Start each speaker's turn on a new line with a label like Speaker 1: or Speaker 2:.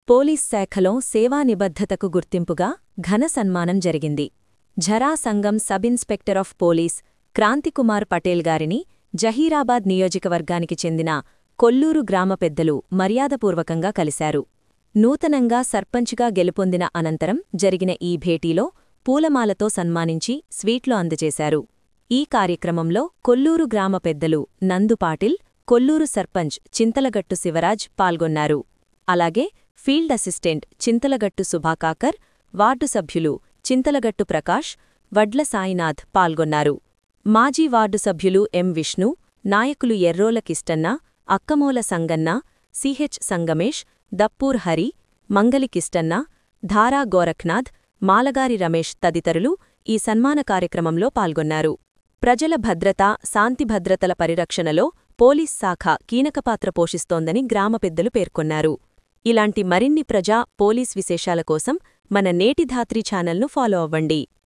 Speaker 1: police శాఖలో సేవా నిబద్ధతకు గుర్తింపుగా ఘన సన్మానం జరిగింది ఝరా సంఘం sub inspector of police Kranthikumar Patel గారిని జహీరాబాద్ నియోజకవర్గానికి చెందిన కొల్లూరు గ్రామ పెద్దలు మర్యాదపూర్వకంగా కలిశారు నూతనంగా సర్పంచ్గా గెలుపొందిన అనంతరం జరిగిన ఈ భేటీలో పూలమాలతో సన్మానించి స్వీట్లు అందజేశారు ఈ కార్యక్రమంలో కొల్లూరు గ్రామ పెద్దలు నందు పాటిల్ కొల్లూరు సర్పంచ్ చింతలగట్టు శివరాజ్ పాల్గొన్నారు అలాగే field assistant Chintalagattu Subhakar ward సభ్యులు చింతలగట్టు ప్రకాష్ వడ్ల సాయినాథ్ పాల్గొన్నారు మాజీ వార్డు సభ్యులు ఎం విష్ణు నాయకులు ఎర్రోల కిష్టన్న అక్కమూల సంగన్న సిహెచ్ సంగమేష్ దప్పూర్ హరి మంగలి కిష్టన్న ధారా గోరఖ్నాథ్ మాలగారి రమేష్ తదితరులు ఈ సన్మాన కార్యక్రమంలో పాల్గొన్నారు ప్రజల భద్రత శాంతి భద్రతల పరిరక్షణలో పోలీస్ శాఖ కీలకపాత్ర పోషిస్తోందని గ్రామ పెద్దలు పేర్కొన్నారు ఇలాంటి మరిన్ని ప్రజా పోలీస్ విశేషాల కోసం మన నేటి ధాత్రి ఛానల్ను ఫాలో అవ్వండి